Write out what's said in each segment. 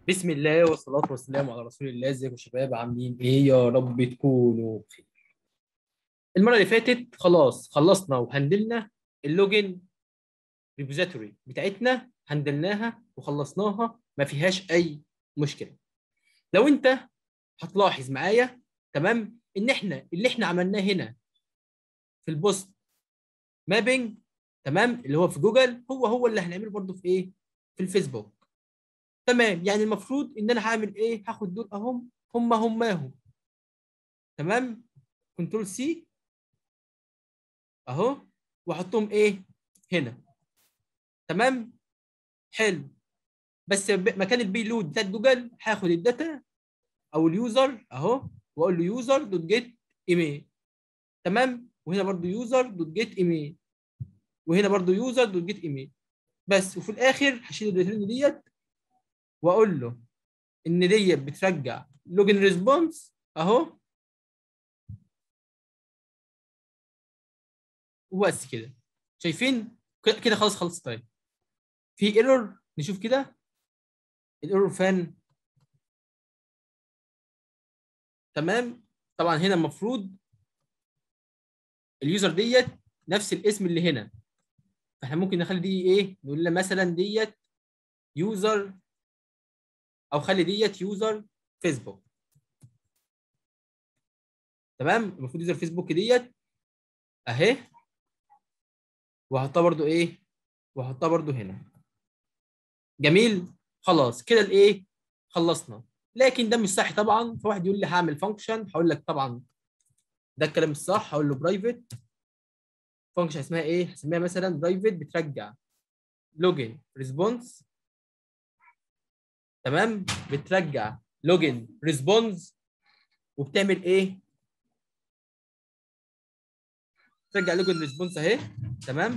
بسم الله والصلاة والسلام على رسول الله ازيكم يا شباب عاملين ايه يا رب تكونوا بخير المرة اللي فاتت خلاص خلصنا وهندلنا اللوجن ريبوزيتوري بتاعتنا هندلناها وخلصناها ما فيهاش اي مشكلة لو انت هتلاحظ معايا تمام ان احنا اللي احنا عملناه هنا في البوست مابينج تمام اللي هو في جوجل هو هو اللي هنعمله برضه في ايه في الفيسبوك تمام يعني المفروض ان انا هعمل ايه هاخد دول اهم هم هماهم تمام كنترول سي اهو واحطهم ايه هنا تمام حلو بس ب- مكان البي لود بتاع جوجل هاخد الداتا او اليوزر اهو واقول له يوزر دوت جيت ايميل تمام وهنا برضو يوزر دوت جيت ايميل وهنا برضو يوزر دوت جيت ايميل بس وفي الاخر هشيل الريتيرن ديت واقول له ان ديت بترجع لوجن ريسبونس اهو وبس كده شايفين كده كده خلاص خلصت طيب في ايرور نشوف كده الايرور فين تمام طبعا هنا المفروض اليوزر ديت نفس الاسم اللي هنا فاحنا ممكن نخلي دي ايه نقول لها مثلا ديت يوزر او خلي ديت يوزر فيسبوك تمام المفروض يوزر فيسبوك ديت اهي وهحطها برضو ايه وهحطها برضو هنا جميل خلاص كده الايه خلصنا لكن ده مش صح طبعا فواحد يقول لي هعمل فانكشن هقول لك طبعا ده الكلام الصح هقول له برايفت فانكشن اسمها ايه هسميها مثلا برايفت بترجع لوجن ريسبونس تمام بترجع لوجن ريسبونس وبتعمل ايه ترجع لوجن ريسبونس اهي تمام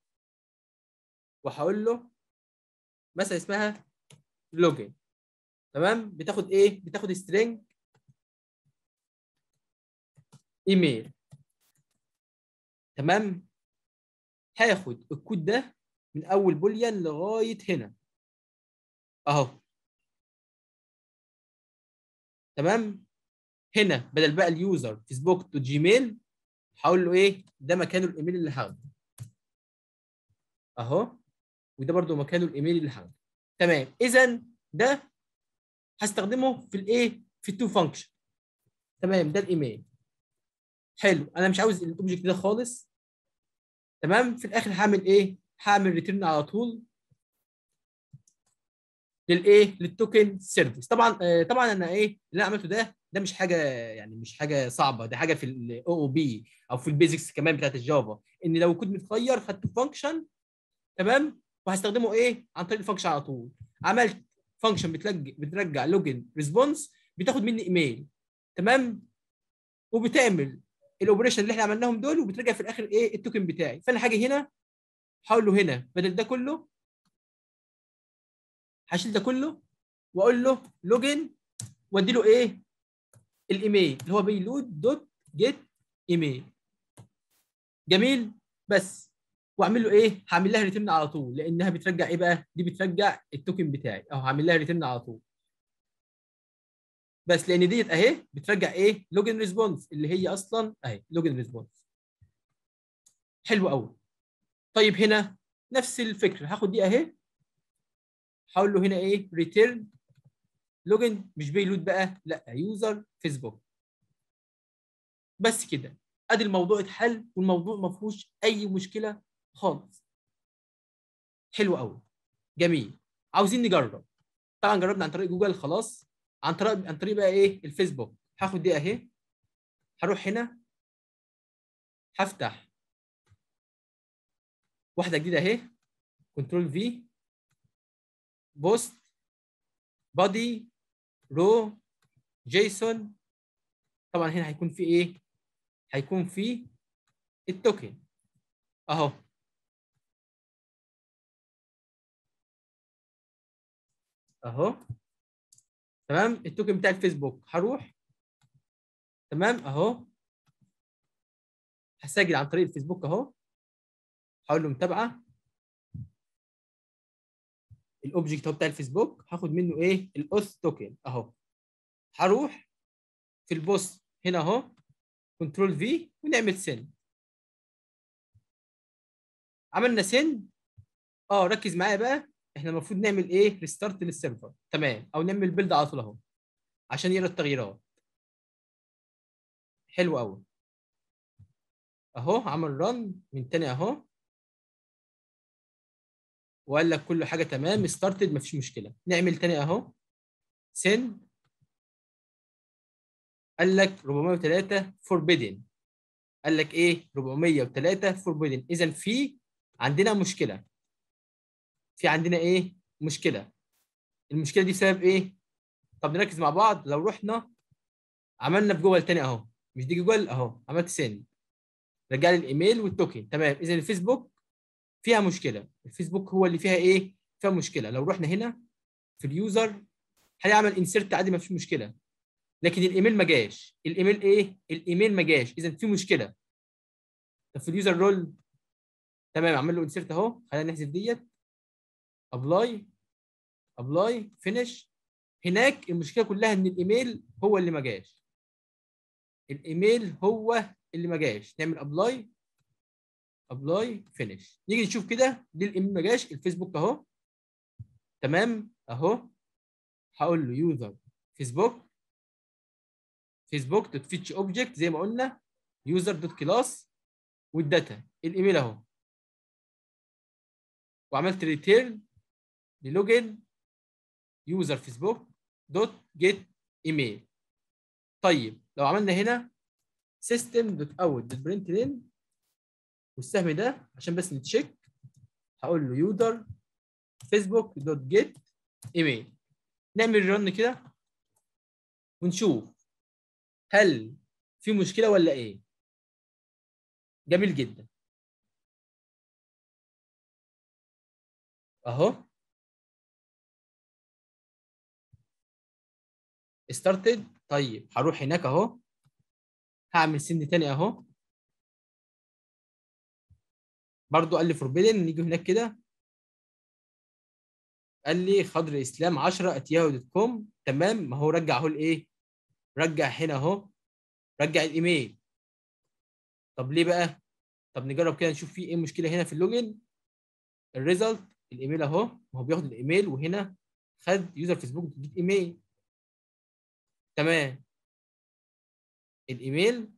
وهقول له مثلا اسمها لوجن تمام بتاخد ايه بتاخد سترينج ايميل تمام هاخد الكود ده من اول بوليان لغايه هنا اهو تمام هنا بدل بقى اليوزر فيسبوك دوت جيميل هقول له ايه ده مكانه الايميل اللي هاخده اهو وده برده مكانه الايميل اللي هاخده تمام اذا ده هستخدمه في الايه في التو فانكشن تمام ده الايميل حلو انا مش عاوز الاوبجكت ده خالص تمام في الاخر هعمل ايه هعمل ريتيرن على طول للايه للتوكن سيرفيس طبعا آه طبعا انا ايه اللي انا عملته ده ده مش حاجه يعني مش حاجه صعبه ده حاجه في الاو او بي او في البيزكس كمان بتاعت الجافا ان لو كود متغير خدت فانكشن تمام وهستخدمه ايه عن طريق الفانكشن على طول عملت فانكشن بترجع بترجع لوجن ريسبونس بتاخد مني ايميل تمام وبتعمل الاوبريشن اللي احنا عملناهم دول وبترجع في الاخر ايه التوكن بتاعي فانا حاجه هنا هقول له هنا بدل ده كله هشيل ده كله واقول له لوجن وادي له ايه الايميل اللي هو بيلود دوت جيت ايميل جميل بس واعمل له ايه هعمل لها ريتيرن على طول لانها بترجع ايه بقى دي بترجع التوكن بتاعي او هعمل لها ريتيرن على طول بس لان ديت اهي بترجع ايه لوجن ريسبونس اللي هي اصلا اهي لوجن ريسبونس حلو قوي طيب هنا نفس الفكره هاخد دي اهي هقول له هنا ايه ريتيرن لوجن مش بيلود بقى لا يوزر فيسبوك بس كده ادي الموضوع اتحل والموضوع ما فيهوش اي مشكله خالص حلو قوي جميل عاوزين نجرب طبعا جربنا عن طريق جوجل خلاص عن طريق عن طريق بقى ايه الفيسبوك هاخد دي اهي هروح هنا هفتح واحده جديده اهي كنترول في بوست بادي رو جيسون طبعا هنا هيكون في ايه هيكون في التوكن اهو اهو تمام التوكن بتاع الفيسبوك هروح تمام اهو هسجل عن طريق الفيسبوك اهو هقول له متابعه الاوبجكت اهو بتاع الفيسبوك هاخد منه ايه الاوث توكن اهو هروح في البوست هنا اهو كنترول في ونعمل سند عملنا سند اه ركز معايا بقى احنا المفروض نعمل ايه ريستارت للسيرفر تمام او نعمل بيلد على طول اهو عشان يقرا التغييرات حلو قوي اهو عمل رن من تاني اهو وقال لك كل حاجه تمام ستارتد مفيش مشكله نعمل تاني اهو سند قال لك 403 فوربيدن قال لك ايه 403 فوربيدن اذا في عندنا مشكله في عندنا ايه مشكله المشكله دي بسبب ايه طب نركز مع بعض لو رحنا عملنا في جوجل تاني اهو مش دي جوجل اهو عملت سند رجع لي الايميل والتوكن تمام اذا الفيسبوك فيها مشكله الفيسبوك هو اللي فيها ايه فيها مشكله لو رحنا هنا في اليوزر هيعمل انسيرت عادي ما فيش مشكله لكن الايميل ما جاش الايميل ايه الايميل ما جاش اذا في مشكله طب في اليوزر رول تمام اعمل له انسيرت اهو خلينا نحذف ديت ابلاي ابلاي فينش هناك المشكله كلها ان الايميل هو اللي ما جاش الايميل هو اللي ما جاش نعمل ابلاي ابلاي فينش نيجي نشوف كده ليه الايميل ما جاش الفيسبوك اهو تمام اهو هقول له يوزر فيسبوك فيسبوك دوت فيتش اوبجكت زي ما قلنا يوزر دوت كلاس والداتا الايميل اهو وعملت ريتيرن للوجن يوزر فيسبوك دوت جيت ايميل طيب لو عملنا هنا سيستم دوت اوت دوت برنت لين والسهم ده عشان بس نتشيك هقول له يوزر فيسبوك دوت جيت ايميل نعمل رن كده ونشوف هل في مشكله ولا ايه جميل جدا اهو ستارتد طيب هروح هناك اهو هعمل سن تاني اهو برضو قال لي فوربيدن نيجي هناك كده قال لي خضر اسلام 10 ات ياهو دوت كوم تمام ما هو رجع اهو الايه رجع هنا اهو رجع الايميل طب ليه بقى طب نجرب كده نشوف في ايه مشكله هنا في اللوجن الريزلت الايميل اهو ما هو بياخد الايميل وهنا خد يوزر فيسبوك جديد ايميل تمام الايميل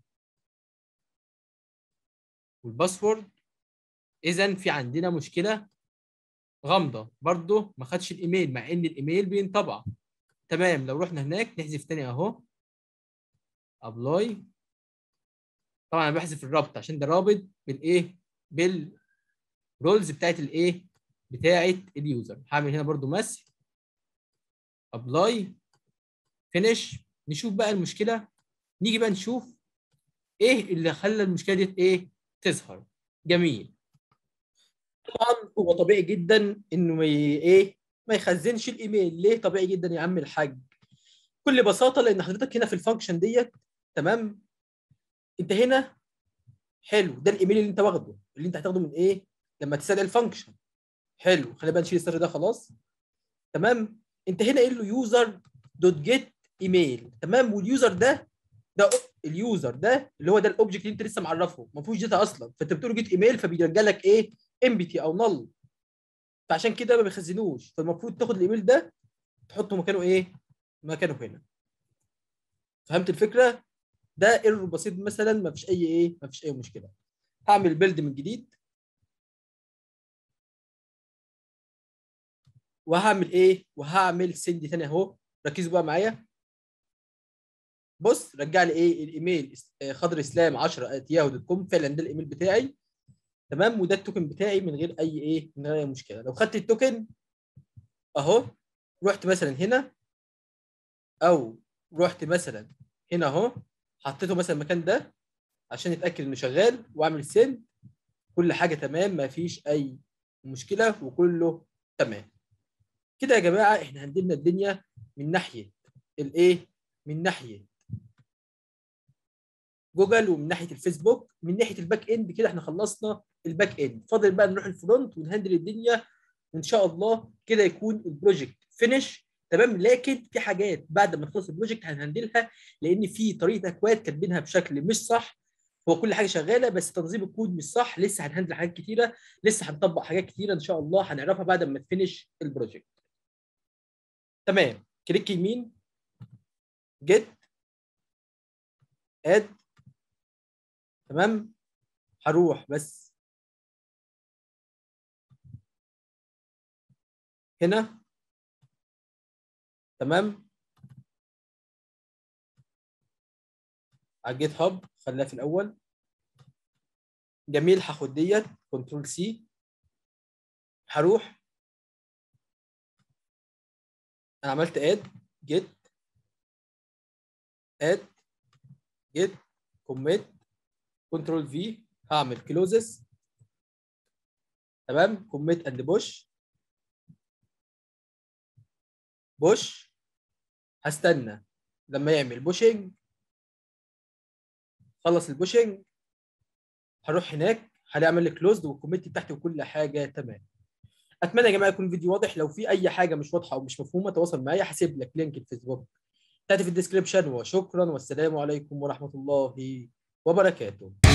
والباسورد اذا في عندنا مشكله غامضه برضه ما خدش الايميل مع ان الايميل بينطبع تمام لو رحنا هناك نحذف تاني اهو ابلاي طبعا انا بحذف الرابط عشان ده رابط بالايه بالرولز بتاعت الايه بتاعت اليوزر هعمل هنا برضو مسح ابلاي فينش نشوف بقى المشكله نيجي بقى نشوف ايه اللي خلى المشكله دي ايه تظهر جميل طبعا هو طبيعي جدا انه ما ايه ما يخزنش الايميل ليه طبيعي جدا يا عم الحاج بكل بساطه لان حضرتك هنا في الفانكشن ديت تمام انت هنا حلو ده الايميل اللي انت واخده اللي انت هتاخده من ايه لما تستدعي الفانكشن حلو خلينا بقى نشيل السر ده خلاص تمام انت هنا قايل له يوزر دوت جيت ايميل تمام واليوزر ده ده اليوزر ده اللي هو ده الاوبجكت اللي انت لسه معرفه ما فيهوش داتا اصلا فانت بتقول له جيت ايميل فبيرجع لك ايه امبتي او نل فعشان كده ما بيخزنوش فالمفروض تاخد الايميل ده تحطه مكانه ايه مكانه هنا فهمت الفكره ده ايرور بسيط مثلا ما فيش اي ايه ما فيش اي مشكله هعمل بيلد من جديد وهعمل ايه وهعمل سند ثاني اهو ركزوا بقى معايا بص رجع لي ايه الايميل خضر اسلام 10 ياهو دوت كوم فعلا ده الايميل بتاعي تمام وده التوكن بتاعي من غير اي ايه من غير اي مشكله لو خدت التوكن اهو رحت مثلا هنا او رحت مثلا هنا اهو حطيته مثلا المكان ده عشان اتاكد انه شغال واعمل سند كل حاجه تمام ما فيش اي مشكله وكله تمام كده يا جماعه احنا هندلنا الدنيا من ناحيه الايه من ناحيه جوجل ومن ناحيه الفيسبوك من ناحيه الباك اند كده احنا خلصنا الباك اند فاضل بقى نروح الفرونت ونهندل الدنيا وان شاء الله كده يكون البروجكت فينش تمام لكن في حاجات بعد ما نخلص البروجكت هنهندلها لان في طريقه اكواد كاتبينها بشكل مش صح هو كل حاجه شغاله بس تنظيم الكود مش صح لسه هنهندل حاجات كتيره لسه هنطبق حاجات كتيره ان شاء الله هنعرفها بعد ما تفنش البروجكت تمام كليك يمين جيت اد تمام هروح بس هنا تمام على الجيت هاب خليها في الاول جميل هاخد ديت كنترول سي هروح انا عملت اد جيت اد جيت كوميت كنترول في هعمل كلوزز تمام كوميت اند بوش بوش هستنى لما يعمل بوشنج خلص البوشنج هروح هناك هلاقي لي كلوزد والكوميت بتاعتي وكل حاجه تمام اتمنى يا جماعه يكون الفيديو واضح لو في اي حاجه مش واضحه او مش مفهومه تواصل معايا هسيب لك لينك الفيسبوك بتاعتي في الديسكربشن وشكرا والسلام عليكم ورحمه الله وبركاته